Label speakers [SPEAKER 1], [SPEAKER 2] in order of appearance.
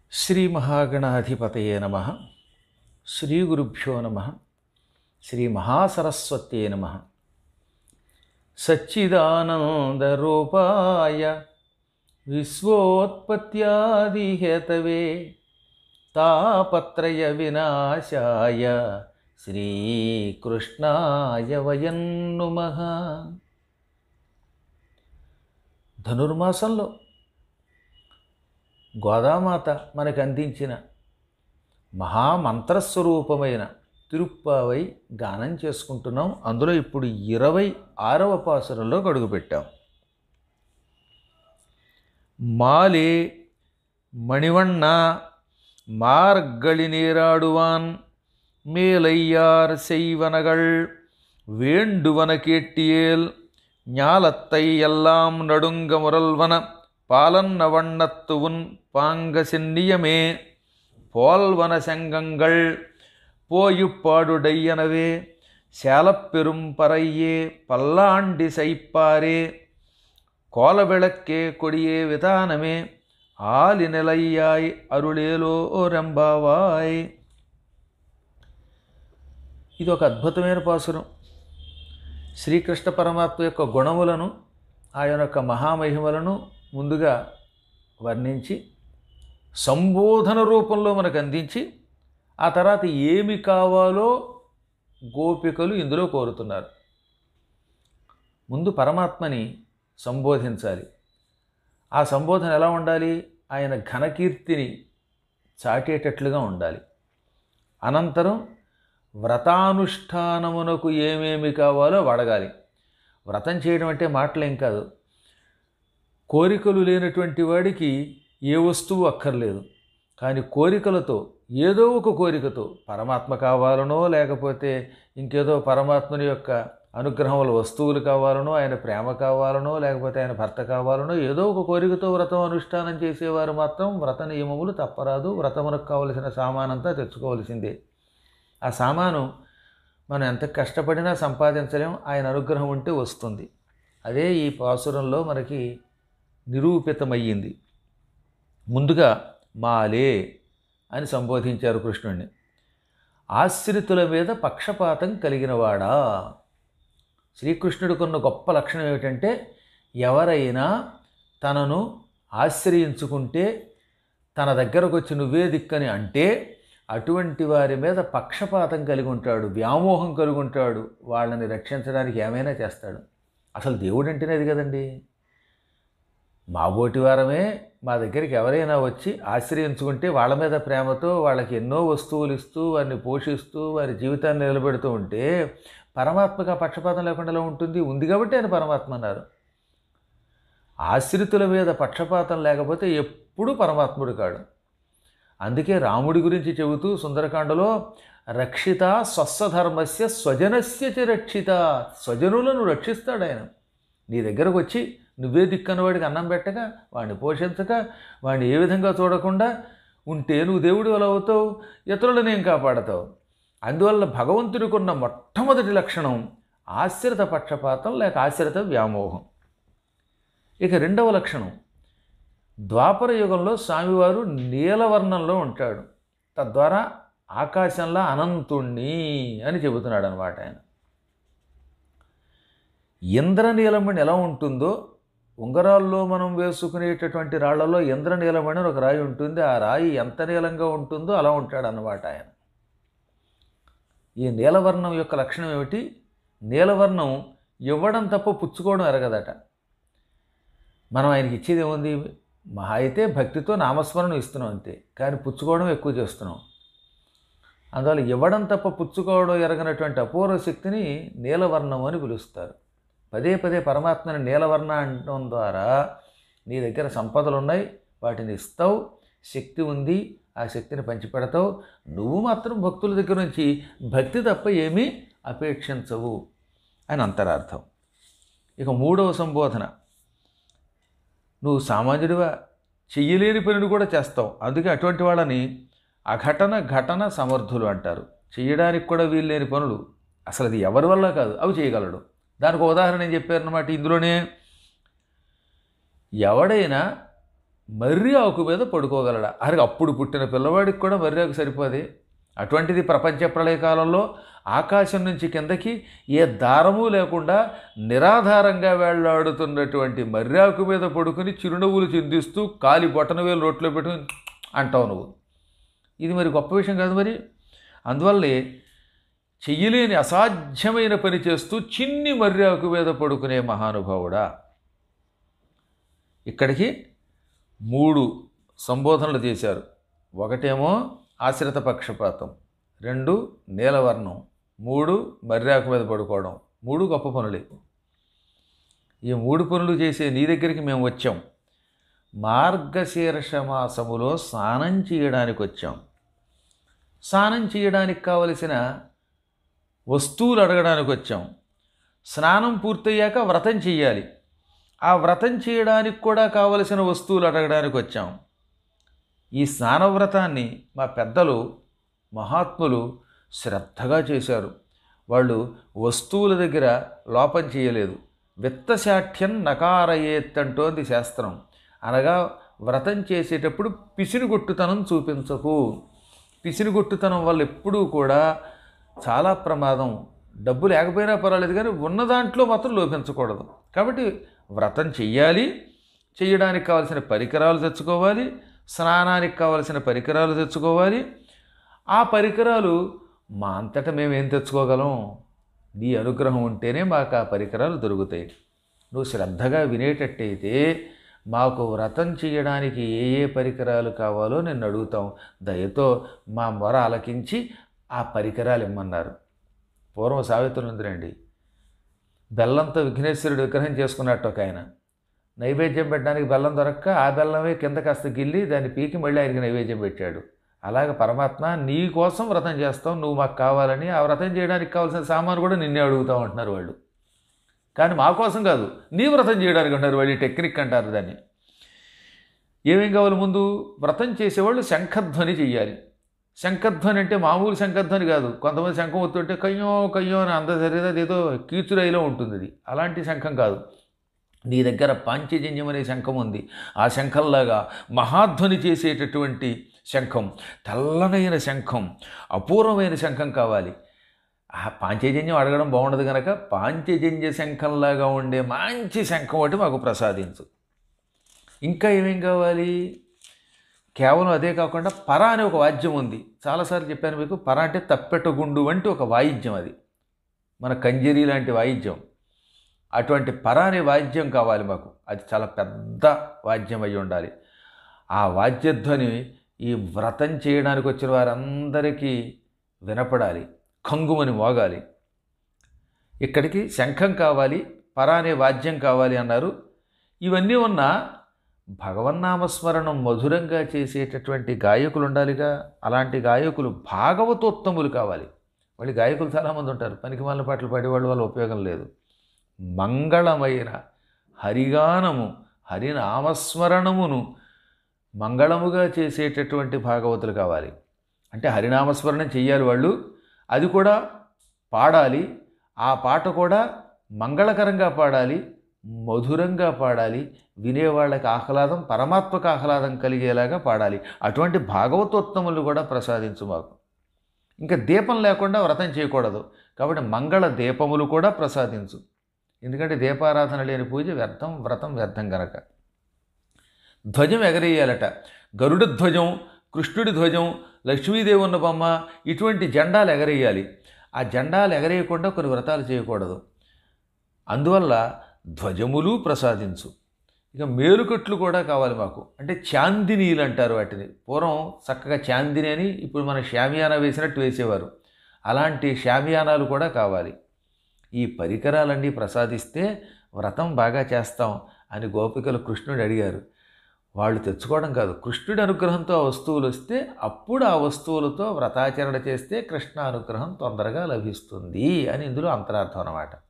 [SPEAKER 1] శ్రీ మహాగణాధిపతయే నమ శ్రీ గురుభ్యో నమ శ్రీ మహాసరస్వత్యే నమ సచ్చిదానందరూపాయ విశ్వోత్పత్యాదిహేతవే తాపత్రయ వినాశాయ శ్రీకృష్ణాయ వయం నుమః ధనుర్మాసంలో గోదామాత మనకు అందించిన మహామంత్రస్వరూపమైన తిరుప్పావై గానం చేసుకుంటున్నాం అందులో ఇప్పుడు ఇరవై ఆరవ పాసురంలో గడుగుపెట్టాం మాలే మణివಣ್ణ మార్గళి நீராடுவான் மேலையார் செய்வனகள் வேண்டுவன கேட்டியேல் ஞாலத்தை எல்லாம் நடுங்க முரல்வன பாலன்ன வண்ணத்து உன் பாங்க சென்னியமே போல்வன செங்கங்கள் போயுப்பாடுடையனவே சேலப்பெரும் பறையே பல்லாண்டி சைப்பாரே கோலவிளக்கே கொடியே விதானமே ஆலி நிலையாய் అరుళేలో రెంబావాయ్ ఇది ఒక అద్భుతమైన పాసురం శ్రీకృష్ణ పరమాత్మ యొక్క గుణములను ఆయన యొక్క మహామహిమలను ముందుగా వర్ణించి సంబోధన రూపంలో మనకు అందించి ఆ తర్వాత ఏమి కావాలో గోపికలు ఇందులో కోరుతున్నారు ముందు పరమాత్మని సంబోధించాలి ఆ సంబోధన ఎలా ఉండాలి ఆయన ఘనకీర్తిని చాటేటట్లుగా ఉండాలి అనంతరం వ్రతానుష్ఠానమునకు ఏమేమి కావాలో అడగాలి వ్రతం చేయడం అంటే మాటలేం కాదు కోరికలు లేనటువంటి వాడికి ఏ వస్తువు అక్కర్లేదు కానీ కోరికలతో ఏదో ఒక కోరికతో పరమాత్మ కావాలనో లేకపోతే ఇంకేదో పరమాత్మని యొక్క అనుగ్రహం వల్ల వస్తువులు కావాలనో ఆయన ప్రేమ కావాలనో లేకపోతే ఆయన భర్త కావాలనో ఏదో ఒక కోరికతో వ్రతం అనుష్ఠానం చేసేవారు మాత్రం వ్రత నియమములు తప్పరాదు వ్రతమునకు కావలసిన సామానంతా తెచ్చుకోవలసిందే ఆ సామాను మనం ఎంత కష్టపడినా సంపాదించలేం ఆయన అనుగ్రహం ఉంటే వస్తుంది అదే ఈ పాసురంలో మనకి నిరూపితమయ్యింది ముందుగా మాలే అని సంబోధించారు కృష్ణుణ్ణి ఆశ్రితుల మీద పక్షపాతం కలిగినవాడా శ్రీకృష్ణుడికున్న గొప్ప లక్షణం ఏమిటంటే ఎవరైనా తనను ఆశ్రయించుకుంటే తన దగ్గరకు వచ్చి నువ్వే దిక్కని అంటే అటువంటి వారి మీద పక్షపాతం కలిగి ఉంటాడు వ్యామోహం కలిగి ఉంటాడు వాళ్ళని రక్షించడానికి ఏమైనా చేస్తాడు అసలు దేవుడు అంటేనే అది కదండి మాబోటి వారమే మా దగ్గరికి ఎవరైనా వచ్చి ఆశ్రయించుకుంటే వాళ్ళ మీద ప్రేమతో వాళ్ళకి ఎన్నో వస్తువులు ఇస్తూ వారిని పోషిస్తూ వారి జీవితాన్ని నిలబెడుతూ ఉంటే పరమాత్మగా పక్షపాతం లేకుండా ఎలా ఉంటుంది ఉంది కాబట్టి ఆయన పరమాత్మ అన్నారు ఆశ్రితుల మీద పక్షపాతం లేకపోతే ఎప్పుడూ పరమాత్ముడు కాడు అందుకే రాముడి గురించి చెబుతూ సుందరకాండలో రక్షిత స్వస్వధర్మస్య స్వజనస్య చ రక్షిత స్వజనులను రక్షిస్తాడు ఆయన నీ దగ్గరకు వచ్చి నువ్వే దిక్కన్నవాడికి అన్నం పెట్టక వాడిని పోషించక వాడిని ఏ విధంగా చూడకుండా ఉంటే నువ్వు దేవుడు ఎలా అవుతావు ఇతరులను ఏం కాపాడతావు అందువల్ల భగవంతుడికి ఉన్న మొట్టమొదటి లక్షణం ఆశ్రిత పక్షపాతం లేక ఆశ్రిత వ్యామోహం ఇక రెండవ లక్షణం ద్వాపర యుగంలో స్వామివారు నీలవర్ణంలో ఉంటాడు తద్వారా ఆకాశంలో అనంతుణ్ణి అని చెబుతున్నాడు అనమాట ఆయన ఇంద్రనీలమణి ఎలా ఉంటుందో ఉంగరాల్లో మనం వేసుకునేటటువంటి రాళ్లలో ఇంద్రనీలమణి అని ఒక రాయి ఉంటుంది ఆ రాయి ఎంత నీలంగా ఉంటుందో అలా ఉంటాడు అన్నమాట ఆయన ఈ నీలవర్ణం యొక్క లక్షణం ఏమిటి నీలవర్ణం ఇవ్వడం తప్ప పుచ్చుకోవడం ఎరగదట మనం ఆయనకి ఇచ్చేది ఏముంది మహా అయితే భక్తితో నామస్మరణ ఇస్తున్నాం అంతే కానీ పుచ్చుకోవడం ఎక్కువ చేస్తున్నాం అందువల్ల ఇవ్వడం తప్ప పుచ్చుకోవడం ఎరగనటువంటి అపూర్వ శక్తిని నీలవర్ణం అని పిలుస్తారు పదే పదే పరమాత్మని నీలవర్ణ అనడం ద్వారా నీ దగ్గర సంపదలు ఉన్నాయి వాటిని ఇస్తావు శక్తి ఉంది ఆ శక్తిని పంచిపెడతావు నువ్వు మాత్రం భక్తుల దగ్గర నుంచి భక్తి తప్ప ఏమీ అపేక్షించవు అని అంతరార్థం ఇక మూడవ సంబోధన నువ్వు సామాన్యుడివా చెయ్యలేని పనిని కూడా చేస్తావు అందుకే అటువంటి వాళ్ళని అఘటన ఘటన సమర్థులు అంటారు చేయడానికి కూడా వీల్లేని పనులు అసలు అది ఎవరి వల్ల కాదు అవి చేయగలడు దానికి ఒక ఉదాహరణ ఏం చెప్పారన్నమాట ఇందులోనే ఎవడైనా మర్రి ఆకు మీద పడుకోగలడా అరే అప్పుడు పుట్టిన పిల్లవాడికి కూడా మర్రి ఆకు సరిపోదే అటువంటిది ప్రపంచ ప్రళయకాలంలో ఆకాశం నుంచి కిందకి ఏ దారము లేకుండా నిరాధారంగా వేళ్లాడుతున్నటువంటి మర్రాకు మీద పడుకుని చిరునవ్వులు చిందిస్తూ కాలి బొటన వేలు రోట్లో పెట్టుకుని అంటావు నువ్వు ఇది మరి గొప్ప విషయం కాదు మరి అందువల్లే చెయ్యలేని అసాధ్యమైన పని చేస్తూ చిన్ని మర్యాకు మీద పడుకునే మహానుభావుడా ఇక్కడికి మూడు సంబోధనలు చేశారు ఒకటేమో ఆశ్రిత పక్షపాతం రెండు నీలవర్ణం మూడు మర్యాకు మీద పడుకోవడం మూడు గొప్ప పనులే ఈ మూడు పనులు చేసే నీ దగ్గరికి మేము వచ్చాం మార్గశీర్ష మాసములో స్నానం చేయడానికి వచ్చాం స్నానం చేయడానికి కావలసిన వస్తువులు అడగడానికి వచ్చాం స్నానం పూర్తయ్యాక వ్రతం చెయ్యాలి ఆ వ్రతం చేయడానికి కూడా కావలసిన వస్తువులు అడగడానికి వచ్చాం ఈ స్నానవ్రతాన్ని మా పెద్దలు మహాత్ములు శ్రద్ధగా చేశారు వాళ్ళు వస్తువుల దగ్గర లోపం చేయలేదు విత్తశాఠ్యం నకారయేత్ అంటోంది శాస్త్రం అనగా వ్రతం చేసేటప్పుడు పిసినిగొట్టుతనం చూపించకు పిసినిగొట్టుతనం వల్ల ఎప్పుడూ కూడా చాలా ప్రమాదం డబ్బు లేకపోయినా పర్వాలేదు కానీ ఉన్న దాంట్లో మాత్రం లోపించకూడదు కాబట్టి వ్రతం చెయ్యాలి చేయడానికి కావలసిన పరికరాలు తెచ్చుకోవాలి స్నానానికి కావలసిన పరికరాలు తెచ్చుకోవాలి ఆ పరికరాలు మా అంతటా మేము ఏం తెచ్చుకోగలం నీ అనుగ్రహం ఉంటేనే మాకు ఆ పరికరాలు దొరుకుతాయి నువ్వు శ్రద్ధగా వినేటట్టయితే మాకు వ్రతం చేయడానికి ఏ ఏ పరికరాలు కావాలో నేను అడుగుతాం దయతో మా మొర ఆలకించి ఆ పరికరాలు ఇమ్మన్నారు పూర్వం సావిత్రి ఉందిరండి బెల్లంతో విఘ్నేశ్వరుడు విగ్రహం చేసుకున్నట్టు ఒక ఆయన నైవేద్యం పెట్టడానికి బెల్లం దొరక్క ఆ బెల్లమే కింద కాస్త గిల్లి దాన్ని పీకి మళ్ళీ ఆయనకి నైవేద్యం పెట్టాడు అలాగే పరమాత్మ నీ కోసం వ్రతం చేస్తాం నువ్వు మాకు కావాలని ఆ వ్రతం చేయడానికి కావాల్సిన సామాను కూడా నిన్నే అడుగుతాం అంటున్నారు వాళ్ళు కానీ మా కోసం కాదు నీ వ్రతం చేయడానికి అంటారు వాళ్ళు ఈ టెక్నిక్ అంటారు దాన్ని ఏమేం కావాలి ముందు వ్రతం చేసేవాళ్ళు శంఖధ్వని చెయ్యాలి శంఖధ్వని అంటే మామూలు శంఖధ్వని కాదు కొంతమంది శంఖం ఒత్తుంటే కయ్యో కయ్యో అని అంత సరిగా ఏదో కీచురైలో ఉంటుంది అది అలాంటి శంఖం కాదు నీ దగ్గర పాంచజన్యం అనే శంఖం ఉంది ఆ శంఖంలాగా మహాధ్వని చేసేటటువంటి శంఖం తెల్లనైన శంఖం అపూర్వమైన శంఖం కావాలి ఆ పాంచజన్యం అడగడం బాగుండదు కనుక పాంచజన్య శంఖంలాగా ఉండే మంచి శంఖం ఒకటి మాకు ప్రసాదించు ఇంకా ఏమేం కావాలి కేవలం అదే కాకుండా పర అనే ఒక వాద్యం ఉంది చాలాసార్లు చెప్పాను మీకు పర అంటే తప్పెటగుండు వంటి ఒక వాయిద్యం అది మన కంజరి లాంటి వాయిద్యం అటువంటి పర అనే వాద్యం కావాలి మాకు అది చాలా పెద్ద వాద్యం అయి ఉండాలి ఆ వాద్యధ్వని ఈ వ్రతం చేయడానికి వచ్చిన వారందరికీ వినపడాలి కంగుమని మోగాలి ఇక్కడికి శంఖం కావాలి పర అనే వాద్యం కావాలి అన్నారు ఇవన్నీ ఉన్న భగవన్నామస్మరణం మధురంగా చేసేటటువంటి గాయకులు ఉండాలిగా అలాంటి గాయకులు భాగవతోత్తములు కావాలి వాళ్ళు గాయకులు చాలామంది ఉంటారు పనికి మాలిన పాటలు పాడేవాళ్ళ వల్ల ఉపయోగం లేదు మంగళమైన హరిగానము హరినామస్మరణమును మంగళముగా చేసేటటువంటి భాగవతులు కావాలి అంటే హరినామస్మరణం చెయ్యాలి వాళ్ళు అది కూడా పాడాలి ఆ పాట కూడా మంగళకరంగా పాడాలి మధురంగా పాడాలి వినేవాళ్ళకి ఆహ్లాదం పరమాత్మకు ఆహ్లాదం కలిగేలాగా పాడాలి అటువంటి భాగవతోత్తములు కూడా ప్రసాదించు మాకు ఇంకా దీపం లేకుండా వ్రతం చేయకూడదు కాబట్టి మంగళ దీపములు కూడా ప్రసాదించు ఎందుకంటే దీపారాధన లేని పూజ వ్యర్థం వ్రతం వ్యర్థం గనక ధ్వజం ఎగరేయాలట గరుడ ధ్వజం కృష్ణుడి ధ్వజం లక్ష్మీదేవి ఉన్న బొమ్మ ఇటువంటి జెండాలు ఎగరేయాలి ఆ జెండాలు ఎగరేయకుండా కొన్ని వ్రతాలు చేయకూడదు అందువల్ల ధ్వజములు ప్రసాదించు ఇక మేలుకట్లు కూడా కావాలి మాకు అంటే చాందినీలు అంటారు వాటిని పూర్వం చక్కగా చాందిని అని ఇప్పుడు మన షామియానా వేసినట్టు వేసేవారు అలాంటి షామియానాలు కూడా కావాలి ఈ పరికరాలన్నీ ప్రసాదిస్తే వ్రతం బాగా చేస్తాం అని గోపికలు కృష్ణుడు అడిగారు వాళ్ళు తెచ్చుకోవడం కాదు కృష్ణుడి అనుగ్రహంతో ఆ వస్తువులు వస్తే అప్పుడు ఆ వస్తువులతో వ్రతాచరణ చేస్తే కృష్ణ అనుగ్రహం తొందరగా లభిస్తుంది అని ఇందులో అంతరార్థం అన్నమాట